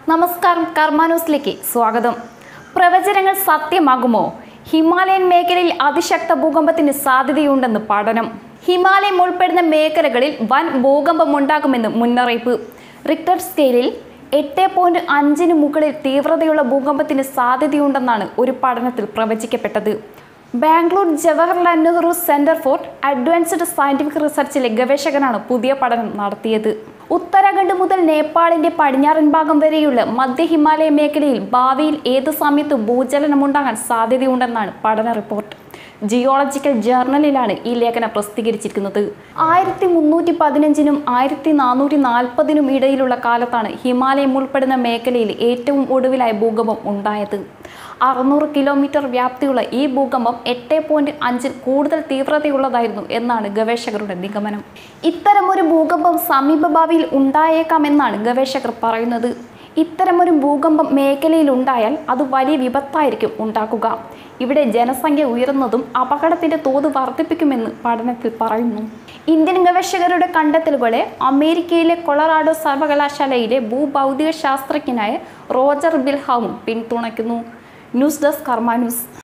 നമസ്കാരം കർമാന്യൂസിലേക്ക് സ്വാഗതം പ്രവചനങ്ങൾ സത്യമാകുമോ ഹിമാലയൻ മേഖലയിൽ അതിശക്ത ഭൂകമ്പത്തിന് സാധ്യതയുണ്ടെന്ന് പഠനം ഹിമാലയം ഉൾപ്പെടുന്ന മേഖലകളിൽ വൻ ഭൂകമ്പമുണ്ടാകുമെന്ന് മുന്നറിയിപ്പ് റിക്ടർ സ്കെയിലിൽ എട്ട് പോയിന്റ് അഞ്ചിന് മുകളിൽ തീവ്രതയുള്ള ഭൂകമ്പത്തിന് സാധ്യതയുണ്ടെന്നാണ് ഒരു പഠനത്തിൽ പ്രവചിക്കപ്പെട്ടത് Bangalore Jawaharlal Nehru centre for advanced scientific റിസർച്ചിലെ ഗവേഷകനാണ് പുതിയ പഠനം നടത്തിയത് ഉത്തരാഖണ്ഡ് മുതൽ നേപ്പാളിന്റെ പടിഞ്ഞാറൻ ഭാഗം വരെയുള്ള മധ്യ ഹിമാലയ മേഖലയിൽ ഭാവിയിൽ ഏത് സമയത്ത് ഭൂചലനമുണ്ടാകാൻ സാധ്യതയുണ്ടെന്നാണ് പഠന റിപ്പോർട്ട് ജിയോളജിക്കൽ ജേർണലിലാണ് ഈ ലേഖനം പ്രസിദ്ധീകരിച്ചിരിക്കുന്നത് ആയിരത്തി മുന്നൂറ്റി പതിനഞ്ചിനും ആയിരത്തി നാനൂറ്റി നാൽപ്പതിനും ഇടയിലുള്ള കാലത്താണ് ഹിമാലയം ഉൾപ്പെടുന്ന മേഖലയിൽ ഏറ്റവും ഒടുവിലായ ഭൂകമ്പം ഉണ്ടായത് അറുന്നൂറ് കിലോമീറ്റർ വ്യാപ്തിയുള്ള ഈ ഭൂകമ്പം എട്ട് പോയിന്റ് അഞ്ചിൽ കൂടുതൽ തീവ്രതയുള്ളതായിരുന്നു എന്നാണ് ഗവേഷകരുടെ നിഗമനം ഇത്തരമൊരു ഭൂകമ്പം സമീപ ഭാവിയിൽ ഉണ്ടായേക്കാമെന്നാണ് ഗവേഷകർ പറയുന്നത് ഇത്തരമൊരു ഭൂകമ്പം മേഖലയിൽ ഉണ്ടായാൽ അത് വലിയ വിപത്തായിരിക്കും ഉണ്ടാക്കുക ഇവിടെ ജനസംഖ്യ ഉയർന്നതും അപകടത്തിന്റെ തോത് വർദ്ധിപ്പിക്കുമെന്ന് പഠനത്തിൽ പറയുന്നു ഇന്ത്യൻ ഗവേഷകരുടെ കണ്ടെത്തലുകളെ അമേരിക്കയിലെ കൊളറാഡോ സർവകലാശാലയിലെ ഭൂഭൗതിക ശാസ്ത്രജ്ഞനായ റോജർ ബിൽഹാവും പിന്തുണയ്ക്കുന്നു ന്യൂസ് ഡെസ്ക് കർമ്മ ന്യൂസ്